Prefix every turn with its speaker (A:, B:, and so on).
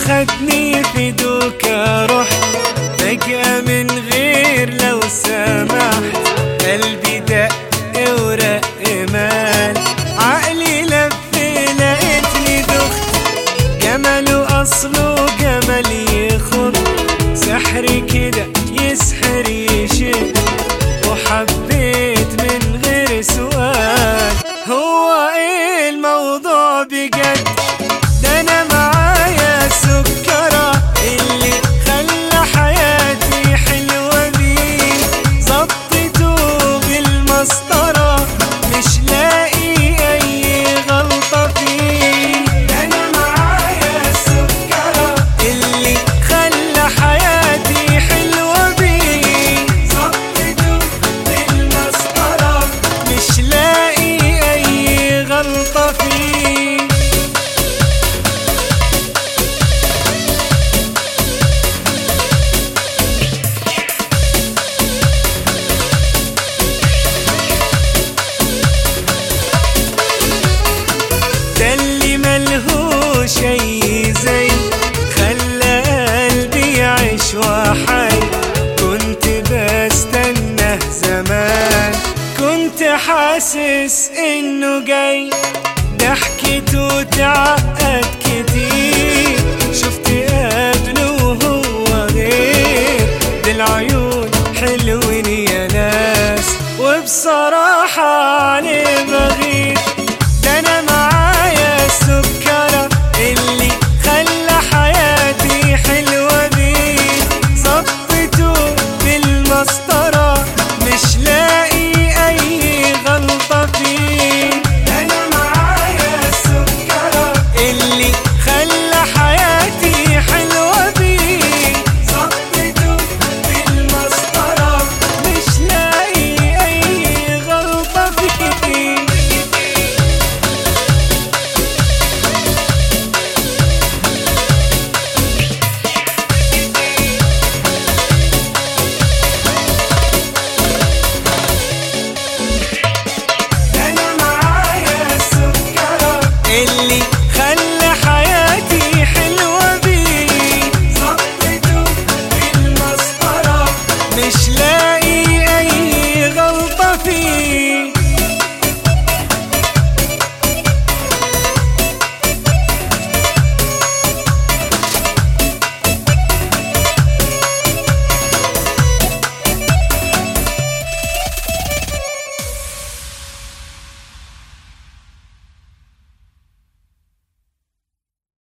A: خدني في دوكا رحت فجأة من غير لو سمحت قلبي دق ورق مال عقلي لف لقيتني دخت جماله أصله جمال يخط سحر كده يسحر يشد وحبيت من غير سؤال هو ايه الموضوع بجد ده انا معايا سكرة اللي خلى حياتي حلوة بيه ظبطته بالمسطرة مش لاقي اي غلطة فيه ده انا معايا سكرة اللي خلى حياتي حلوة بيه ظبطته بالمسطرة مش لاقي اي غلطة فيه ده اللي ملهوش اي زي خلى قلبي يعيش وحي كنت بستنى زمان كنت حاسس انه جاي ضحكته تعقد كتير شفت قبله وهو غير دي العيون حلوين يا ناس وبصراحة عليه بغير ده انا معايا السكرة اللي خلى حياتي حلوة بيه ظبطته بالمسطرة مش لاقي اي غلطة فيه ده انا معايا السكرة اللي خلى حياتي حلوة بيه ظبطته بالمسطرة مش لاقي اي غلطة فيه انا معايا السكرة اللي خلى حياتي حلوة بيه ظبطته بالمسطرة مش لاقي